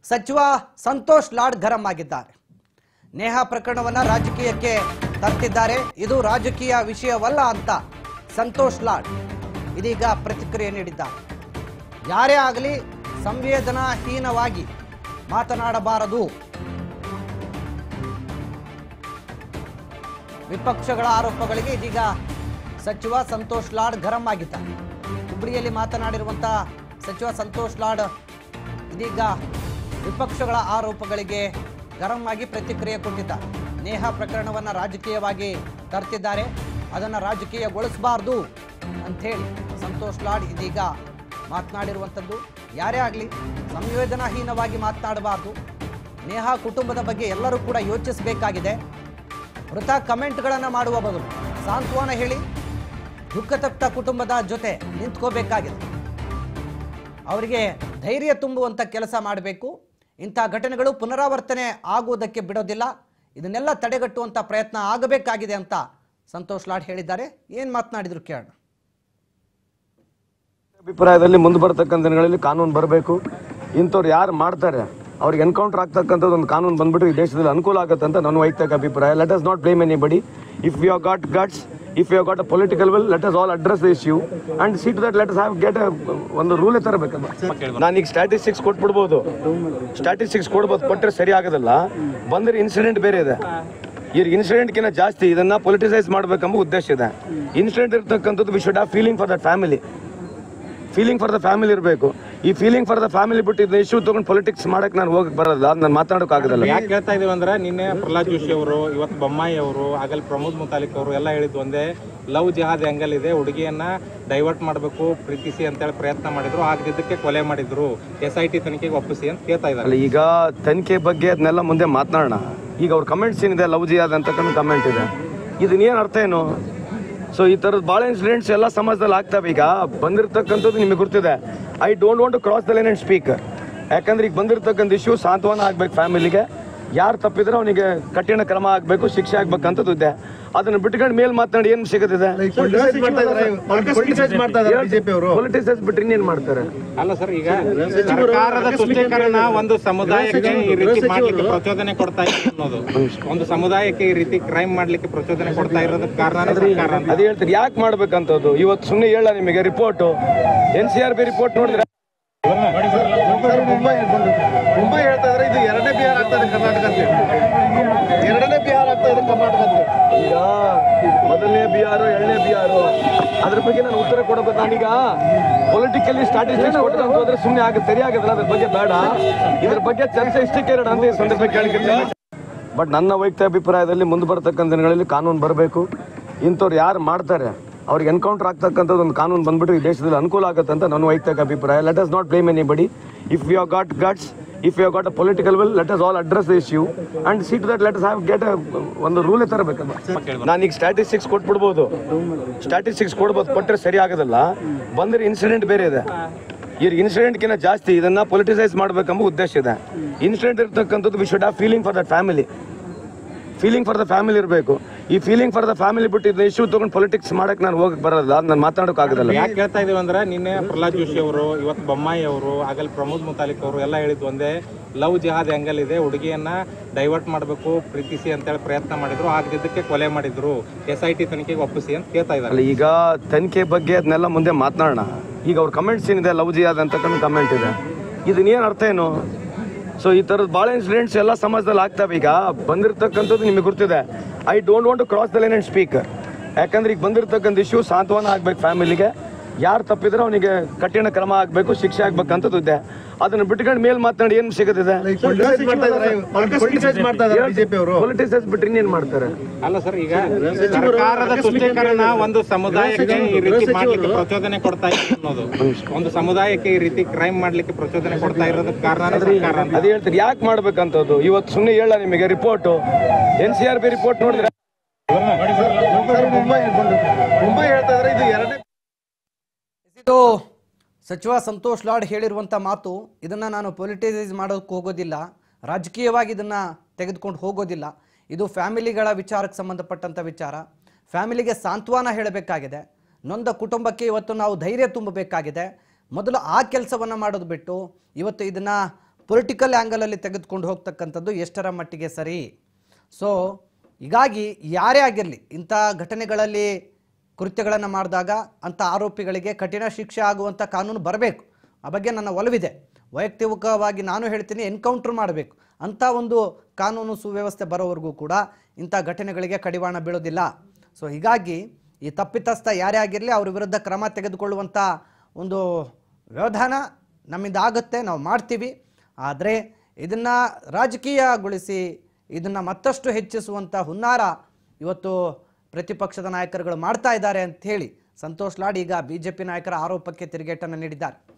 ಸಚಿವ ಸಂತೋಷ್ ಲಾಡ್ ಗರಂ ಆಗಿದ್ದಾರೆ ನೇಹಾ ಪ್ರಕರಣವನ್ನ ರಾಜಕೀಯಕ್ಕೆ ತರ್ತಿದ್ದಾರೆ ಇದು ರಾಜಕೀಯ ವಿಷಯವಲ್ಲ ಅಂತ ಸಂತೋಷ್ ಲಾಡ್ ಇದೀಗ ಪ್ರತಿಕ್ರಿಯೆ ನೀಡಿದ್ದಾರೆ ಯಾರೇ ಆಗಲಿ ಸಂವೇದನಾಹೀನವಾಗಿ ಮಾತನಾಡಬಾರದು ವಿಪಕ್ಷಗಳ ಆರೋಪಗಳಿಗೆ ಇದೀಗ ಸಚಿವ ಸಂತೋಷ್ ಲಾಡ್ ಗರಂ ಆಗಿದ್ದಾರೆ ಹುಬ್ಬಳ್ಳಿಯಲ್ಲಿ ಮಾತನಾಡಿರುವಂತಹ ಸಚಿವ ಸಂತೋಷ್ ಲಾಡ್ ಇದೀಗ ವಿಪಕ್ಷಗಳ ಆರೋಪಗಳಿಗೆ ಗರಂ ಆಗಿ ಪ್ರತಿಕ್ರಿಯೆ ಕೊಟ್ಟಿದ್ದಾರೆ ನೇಹಾ ಪ್ರಕರಣವನ್ನು ರಾಜಕೀಯವಾಗಿ ತರ್ತಿದ್ದಾರೆ ಅದನ್ನು ರಾಜಕೀಯಗೊಳಿಸಬಾರ್ದು ಅಂಥೇಳಿ ಸಂತೋಷ್ ಲಾಡ್ ಇದೀಗ ಮಾತನಾಡಿರುವಂಥದ್ದು ಯಾರೇ ಆಗಲಿ ಸಂವೇದನಾಹೀನವಾಗಿ ಮಾತನಾಡಬಾರ್ದು ನೇಹಾ ಕುಟುಂಬದ ಬಗ್ಗೆ ಎಲ್ಲರೂ ಕೂಡ ಯೋಚಿಸಬೇಕಾಗಿದೆ ವೃಥ ಕಮೆಂಟ್ಗಳನ್ನು ಮಾಡುವ ಬದಲು ಸಾಂತ್ವನ ಹೇಳಿ ದುಃಖತಪ್ತ ಕುಟುಂಬದ ಜೊತೆ ನಿಂತ್ಕೋಬೇಕಾಗಿದೆ ಅವರಿಗೆ ಧೈರ್ಯ ತುಂಬುವಂಥ ಕೆಲಸ ಮಾಡಬೇಕು ಇಂಥ ಘಟನೆಗಳು ಪುನರಾವರ್ತನೆ ಆಗುವುದಕ್ಕೆ ಬಿಡೋದಿಲ್ಲ ಇದನ್ನೆಲ್ಲ ತಡೆಗಟ್ಟುವಂಥ ಪ್ರಯತ್ನ ಆಗಬೇಕಾಗಿದೆ ಅಂತ ಸಂತೋಷ್ ಲಾಡ್ ಹೇಳಿದ್ದಾರೆ ಏನು ಮಾತನಾಡಿದ್ರು ಕೇಳೋಣ ಅಭಿಪ್ರಾಯದಲ್ಲಿ ಮುಂದೆ ಬರ್ತಕ್ಕಂಥ ದಿನಗಳಲ್ಲಿ ಕಾನೂನು ಬರಬೇಕು ಇಂಥವ್ರು ಯಾರು ಮಾಡ್ತಾರೆ ಅವ್ರಿಗೆ ಎನ್ಕೌಂಟರ್ ಆಗ್ತಕ್ಕಂಥದ್ದು ಒಂದು ಕಾನೂನು ಬಂದ್ಬಿಟ್ಟು ಈ ದೇಶದಲ್ಲಿ ಅನುಕೂಲ ಆಗುತ್ತೆ ಅಂತ ನನ್ನ ವೈಯಕ್ತಿಕ ಅಭಿಪ್ರಾಯ let us not blame anybody if you got guts if you got a political will let us all address the issue and seat that let have get ಒಂದು ರೂಲೇ ತರಬೇಕಲ್ಲ ನಾನೀಗ ಸ್ಟ್ಯಾಟಿಸ್ಟಿಕ್ಸ್ ಕೊಟ್ಬಿಡ್ಬೋದು ಸ್ಟ್ಯಾಟಿಸ್ಟಿಕ್ಸ್ ಕೊಡ್ಬೋದು ಕೊಟ್ಟರೆ ಸರಿ ಆಗೋದಿಲ್ಲ ಬಂದರೆ ಇನ್ಸಿಡೆಂಟ್ ಬೇರೆ ಇದೆ ಈಗ ಇನ್ಸಿಡೆಂಟ್ಗಿಂತ ಜಾಸ್ತಿ ಇದನ್ನ ಪೊಲಿಟಿಸೈಸ್ ಮಾಡಬೇಕೆಂಬ ಉದ್ದೇಶ ಇದೆ ಇನ್ಸಿಡೆಂಟ್ ಇರ್ತಕ್ಕಂಥದ್ದು we should have feeling for that family feeling for the family ಇರಬೇಕು ಈ ಫೀಲಿಂಗ್ ಫಾರ್ ದ ಫ್ಯಾಮಿಲಿ ಬಿಟ್ಟು ಇದನ್ನ ಇಶ್ಯೂ ತಗೊಂಡು ಪೊಲಿಟಿಕ್ಸ್ ಮಾಡಕ್ಕೆ ನಾನು ಹೋಗಕ್ಕೆ ಬರೋದಿಲ್ಲ ಅದು ನಾನು ಮಾತಾಡೋಕೆ ಆಗೋದಿಲ್ಲ ಯಾಕೆ ಹೇಳ್ತಾ ಇದೀವಿ ಅಂದ್ರೆ ನಿನ್ನೆ ಪ್ರಹ್ಲಾದ್ ಜೋಶಿ ಅವರು ಇವತ್ತು ಬೊಮ್ಮಾಯಿ ಅವರು ಆಗಲ್ ಪ್ರಮೋದ್ ಮುತಾಲಿಕ್ ಅವರು ಎಲ್ಲ ಹೇಳಿದ್ದು ಒಂದೇ ಲವ್ ಜಿಹಾದ್ ಆಂಗಲ್ ಇದೆ ಹುಡುಗಿಯನ್ನ ಡೈವರ್ಟ್ ಮಾಡಬೇಕು ಪ್ರೀತಿಸಿ ಅಂತೇಳಿ ಪ್ರಯತ್ನ ಮಾಡಿದ್ರು ಆಗದಿದ್ದಕ್ಕೆ ಕೊಲೆ ಮಾಡಿದ್ರು ಎಸ್ ಐ ಟಿ ತನಿಖೆಗೆ ಒಪ್ಪಿಸಿ ಅಂತ ಕೇಳ್ತಾ ಇದ್ದಾರೆ ಅಲ್ಲ ಈಗ ತನಿಖೆ ಬಗ್ಗೆ ಅದನ್ನೆಲ್ಲ ಮುಂದೆ ಮಾತನಾಡೋಣ ಈಗ ಅವ್ರ ಕಮೆಂಟ್ಸ್ ಏನಿದೆ ಲವ್ ಜಿ ಅಂತಕ್ಕಂಥ ಕಮೆಂಟ್ ಇದೆ ಇದನ್ನೇನು ಅರ್ಥ ಏನು ಸೊ ಈ ಥರದ್ದು ಭಾಳ ಇನ್ಸಿಡೆಂಟ್ಸ್ ಎಲ್ಲ ಸಮಾಜದಲ್ಲಿ ಆಗ್ತವೆ ಈಗ ಬಂದಿರತಕ್ಕಂಥದ್ದು ನಿಮಗೆ ಗೊತ್ತಿದೆ I don't want to cross the line and speak ಯಾಕಂದ್ರೆ ಈಗ ಬಂದಿರತಕ್ಕಂಥ ಇಶ್ಯೂ ಸಾಂತ್ವನ ಆಗ್ಬೇಕು ಫ್ಯಾಮಿಲಿಗೆ ಯಾರು ತಪ್ಪಿದ್ರೆ ಅವನಿಗೆ ಕಠಿಣ ಕ್ರಮ ಆಗಬೇಕು ಶಿಕ್ಷೆ ಆಗ್ಬೇಕಂತದ್ದು ಇದೆ ಅದನ್ನ ಬಿಟ್ಕೊಂಡು ಮೇಲ್ ಮಾತನಾಡಿ ಏನು ಸಿಗುತ್ತಿದೆ ಪೊಲಿಟಿಸೈಸ್ ಬಿಟ್ರೆ ಇನ್ನೇನು ಮಾಡ್ತಾರೆ ಅಲ್ಲ ಸರ್ ಈಗ ಸರ್ಕಾರದ ತುಷ್ಟೀಕರಣ ಒಂದು ಸಮುದಾಯಕ್ಕೆ ಈ ರೀತಿ ಮಾಡ್ಲಿಕ್ಕೆ ಪ್ರಚೋದನೆ ಕೊಡ್ತಾ ಇದೆ ಅನ್ನೋದು ಒಂದು ಸಮುದಾಯಕ್ಕೆ ಈ ರೀತಿ ಕ್ರೈಮ್ ಮಾಡ್ಲಿಕ್ಕೆ ಪ್ರಚೋದನೆ ಕೊಡ್ತಾ ಇರೋದಕ್ಕೆ ಕಾರಣ ಸರ್ಕಾರ ಅಂತ ಅದೇ ಹೇಳ್ತೀನಿ ಯಾಕೆ ಮಾಡ್ಬೇಕಂತದ್ದು ಇವತ್ತು ಸುಮ್ಮನೆ ಹೇಳ ನಿಮಗೆ report N C R B report ನೋಡಿದ್ರೆ ಮುಂಬೈ ಮುಂಬೈ ಹೇಳ್ತಾ ಇದ್ರೆ ಇದು ಎರಡನೇ ಬಿಹಾರ ಆಗ್ತಾ ಇದೆ ಕರ್ನಾಟಕ ಅಂತ ಎರಡನೇ ಬಿಹಾರ ಆಗ್ತಾ ಇದೆ ಕರ್ನಾಟಕ ಅಂತ ಈಗ ಮೊದಲನೇ ಬಿಆರ್ ಎರಡನೇ ಬಿಆರ್ ಅದ್ರ ಬಗ್ಗೆ ನಾನು ಉತ್ತರ ಕೊಡಬೇಕು ನಾನೀಗ ಪೊಲಿಟಿಕಲಿ ಸ್ಟ್ರಾಟಜಿಕ್ಸ್ ಕೊಟ್ಟರೆ ಹೋದ್ರೆ ಸುಮ್ಮನೆ ಆಗ ಸರಿ ಆಗೋದಿಲ್ಲ ಅದ್ರ ಬಗ್ಗೆ ಬೇಡ ಇದ್ರ ಬಗ್ಗೆ ಚರ್ಚೆ ಇಷ್ಟಕ್ಕೆ ಇರೋಣ ಅಂತ ಈ ಸಂದರ್ಭ ಕೇಳಿದ್ದೀನಿ ಬಟ್ ನನ್ನ ವೈಯಕ್ತಿಕ ಅಭಿಪ್ರಾಯದಲ್ಲಿ ಮುಂದೆ ಬರ್ತಕ್ಕಂಥ ದಿನಗಳಲ್ಲಿ ಕಾನೂನು ಬರಬೇಕು ಇಂಥವ್ರು ಯಾರು ಮಾಡ್ತಾರೆ ಅವ್ರಿಗೆ ಎನ್ಕೌಂಟರ್ ಆಗ್ತಕ್ಕಂಥದ್ದು ಒಂದು ಕಾನೂನು ಬಂದ್ಬಿಟ್ಟು ಈ ದೇಶದಲ್ಲಿ ಅನುಕೂಲ ಆಗುತ್ತೆ ಅಂತ ನನ್ನ ವೈಯಕ್ತಿಕ ಅಭಿಪ್ರಾಯ let us not blame anybody if you got guts if you got a political will let us all address the issue and seat that let have get ಒಂದು ರೂಲೇ ತರಬೇಕಲ್ಲ ನಾನೀಗ ಸ್ಟ್ಯಾಟಿಸ್ಟಿಕ್ಸ್ ಕೊಟ್ಬಿಡ್ಬೋದು ಸ್ಟ್ಯಾಟಿಸ್ಟಿಕ್ಸ್ ಕೊಡ್ಬೋದು ಕೊಟ್ಟರೆ ಸರಿ ಆಗೋದಿಲ್ಲ ಬಂದರೆ ಇನ್ಸಿಡೆಂಟ್ ಬೇರೆ ಇದೆ ಈಗ ಇನ್ಸಿಡೆಂಟ್ಗಿಂತ ಜಾಸ್ತಿ ಇದನ್ನ ಪೊಲಿಟಿಸೈಸ್ ಮಾಡಬೇಕೆಂಬ ಉದ್ದೇಶ ಇದೆ ಇನ್ಸಿಡೆಂಟ್ ಇರ್ತಕ್ಕಂಥದ್ದು we should have feeling for that family feeling for the family ಇರಬೇಕು ಈ ಫೀಲಿಂಗ್ ಫಾರ್ ದ ಫ್ಯಾಮಿಲಿ ಬಿಟ್ಟು ಇದನ್ನ ಇಶ್ಯೂ ತಗೊಂಡು ಪೊಲಿಟಿಕ್ಸ್ ಮಾಡಕ್ಕೆ ನಾನು ಹೋಗಕ್ಕೆ ಬರೋದಿಲ್ಲ ಅದು ನಾನು ಮಾತಾಡೋಕೆ ಆಗೋದಿಲ್ಲ ಯಾಕೆ ಹೇಳ್ತಾ ಇದೀವಿ ಅಂದ್ರೆ ನಿನ್ನೆ ಪ್ರಹ್ಲಾದ್ ಜೋಶಿ ಅವರು ಇವತ್ತು ಬೊಮ್ಮಾಯಿ ಅವರು ಆಗಲ್ ಪ್ರಮೋದ್ ಮುತಾಲಿಕ್ ಅವರು ಎಲ್ಲ ಹೇಳಿದ್ದು ಒಂದೇ ಲವ್ ಜಿಹಾದ್ ಆಂಗಲ್ ಇದೆ ಹುಡುಗಿಯನ್ನ ಡೈವರ್ಟ್ ಮಾಡಬೇಕು ಪ್ರೀತಿಸಿ ಅಂತೇಳಿ ಪ್ರಯತ್ನ ಮಾಡಿದ್ರು ಆಗದಿದ್ದಕ್ಕೆ ಕೊಲೆ ಮಾಡಿದ್ರು ಎಸ್ ಐ ಟಿ ತನಿಖೆಗೆ ಒಪ್ಪಿಸಿ ಅಂತ ಕೇಳ್ತಾ ಇದ್ದಾರೆ ಅಲ್ಲ ಈಗ ತನಿಖೆ ಬಗ್ಗೆ ಅದನ್ನೆಲ್ಲ ಮುಂದೆ ಮಾತನಾಡೋಣ ಈಗ ಅವ್ರ ಕಮೆಂಟ್ಸ್ ಏನಿದೆ ಲವ್ ಜಿ ಅಂತಕ್ಕಂಥ ಕಮೆಂಟ್ ಇದೆ ಇದನ್ನೇನು ಅರ್ಥ ಏನು ಸೊ ಈ ಥರದ್ದು ಭಾಳ ಇನ್ಸಿಡೆಂಟ್ಸ್ ಎಲ್ಲ ಸಮಾಜದಲ್ಲಿ ಆಗ್ತವೆ ಈಗ ಬಂದಿರತಕ್ಕಂಥದ್ದು ನಿಮಗೆ ಗೊತ್ತಿದೆ I don't want to cross the line and speak ಯಾಕಂದ್ರೆ ಈಗ ಬಂದಿರತಕ್ಕಂಥ ಇಶ್ಯೂ ಸಾಂತ್ವನ ಆಗ್ಬೇಕು ಫ್ಯಾಮಿಲಿಗೆ ಯಾರು ತಪ್ಪಿದ್ರೆ ಅವನಿಗೆ ಕಠಿಣ ಕ್ರಮ ಆಗಬೇಕು ಶಿಕ್ಷೆ ಆಗ್ಬೇಕಂತದ್ದು ಇದೆ ಅದನ್ನ ಬಿಟ್ಕೊಂಡು ಮೇಲ್ ಮಾತನಾಡಿ ಏನು ಸಿಗುತ್ತಿದೆ ಪೊಲಿಟಿಸೈಸ್ ಮಾಡ್ತಾ ಇದ್ದಾರೆ ಬಿಜೆಪಿ ಅವರು ಪೊಲಿಟಿಸೈಸ್ ಬಿಟ್ರೆ ಇನ್ನೇನು ಮಾಡ್ತಾರೆ ಅಲ್ಲ ಸರ್ ಈಗ ಸರ್ಕಾರದ ತುಷ್ಟೀಕರಣ ಒಂದು ಸಮುದಾಯಕ್ಕೆ ಈ ರೀತಿ ಮಾಡ್ಲಿಕ್ಕೆ ಪ್ರಚೋದನೆ ಕೊಡ್ತಾ ಇದೆ ಅನ್ನೋದು ಒಂದು ಸಮುದಾಯಕ್ಕೆ ಈ ರೀತಿ ಕ್ರೈಮ್ ಮಾಡ್ಲಿಕ್ಕೆ ಪ್ರಚೋದನೆ ಕೊಡ್ತಾ ಇರೋದಕ್ಕೆ ಕಾರಣ ಸರ್ಕಾರ ಅಂತ ಅದೇ ಹೇಳ್ತೀನಿ ಯಾಕೆ ಮಾಡ್ಬೇಕಂತದ್ದು ಇವತ್ತು ಸುಮ್ಮನೆ ಹೇಳ ನಿಮಗೆ report N C R B report ನೋಡಿದ್ರೆ ಮುಂಬೈ ಮುಂಬೈ ಹೇಳ್ತಾ ಇದ್ರೆ ಇದು ಎರಡನೇ ಇದು ಸಚಿವ ಸಂತೋಷ್ ಲಾಡ್ ಹೇಳಿರುವಂಥ ಮಾತು ಇದನ್ನು ನಾನು ಪೊಲಿಟಿಸೈಸ್ ಮಾಡೋಕ್ಕೆ ಹೋಗೋದಿಲ್ಲ ರಾಜಕೀಯವಾಗಿ ಇದನ್ನು ತೆಗೆದುಕೊಂಡು ಹೋಗೋದಿಲ್ಲ ಇದು ಫ್ಯಾಮಿಲಿಗಳ ವಿಚಾರಕ್ಕೆ ಸಂಬಂಧಪಟ್ಟಂಥ ವಿಚಾರ ಫ್ಯಾಮಿಲಿಗೆ ಸಾಂತ್ವನ ಹೇಳಬೇಕಾಗಿದೆ ನೊಂದ ಕುಟುಂಬಕ್ಕೆ ಇವತ್ತು ನಾವು ಧೈರ್ಯ ತುಂಬಬೇಕಾಗಿದೆ ಮೊದಲು ಆ ಕೆಲಸವನ್ನು ಮಾಡೋದು ಬಿಟ್ಟು ಇವತ್ತು ಇದನ್ನು ಪೊಲಿಟಿಕಲ್ ಆ್ಯಂಗಲಲ್ಲಿ ತೆಗೆದುಕೊಂಡು ಹೋಗ್ತಕ್ಕಂಥದ್ದು ಎಷ್ಟರ ಮಟ್ಟಿಗೆ ಸರಿ ಸೊ ಹೀಗಾಗಿ ಯಾರೇ ಆಗಿರಲಿ ಇಂಥ ಘಟನೆಗಳಲ್ಲಿ ಕೃತ್ಯಗಳನ್ನು ಮಾಡಿದಾಗ ಅಂಥ ಆರೋಪಿಗಳಿಗೆ ಕಠಿಣ ಶಿಕ್ಷೆ ಆಗುವಂಥ ಕಾನೂನು ಬರಬೇಕು ಆ ಬಗ್ಗೆ ನನ್ನ ಒಲವಿದೆ ವೈಯಕ್ತಿಕವಾಗಿ ನಾನು ಹೇಳ್ತೀನಿ ಎನ್ಕೌಂಟ್ರ್ ಮಾಡಬೇಕು ಅಂಥ ಒಂದು ಕಾನೂನು ಸುವ್ಯವಸ್ಥೆ ಬರೋವರೆಗೂ ಕೂಡ ಇಂಥ ಘಟನೆಗಳಿಗೆ ಕಡಿವಾಣ ಬೀಳೋದಿಲ್ಲ ಸೊ ಹೀಗಾಗಿ ಈ ತಪ್ಪಿತಸ್ಥ ಯಾರೇ ಆಗಿರಲಿ ಅವ್ರ ವಿರುದ್ಧ ಕ್ರಮ ತೆಗೆದುಕೊಳ್ಳುವಂಥ ಒಂದು ವ್ಯವಧಾನ ನಮ್ಮಿಂದ ಆಗುತ್ತೆ ನಾವು ಮಾಡ್ತೀವಿ ಆದರೆ ಇದನ್ನು ರಾಜಕೀಯಗೊಳಿಸಿ ಇದನ್ನು ಮತ್ತಷ್ಟು ಹೆಚ್ಚಿಸುವಂಥ ಹುನ್ನಾರ ಇವತ್ತು ಪ್ರತಿಪಕ್ಷದ ನಾಯಕರುಗಳು ಮಾಡ್ತಾ ಇದ್ದಾರೆ ಅಂತ ಹೇಳಿ ಸಂತೋಷ್ ಲಾಡ್ ಈಗ ಬಿ ಜೆ ಪಿ ನಾಯಕರ ಆರೋಪಕ್ಕೆ ತಿರುಗೇಟನ್ನು ನೀಡಿದ್ದಾರೆ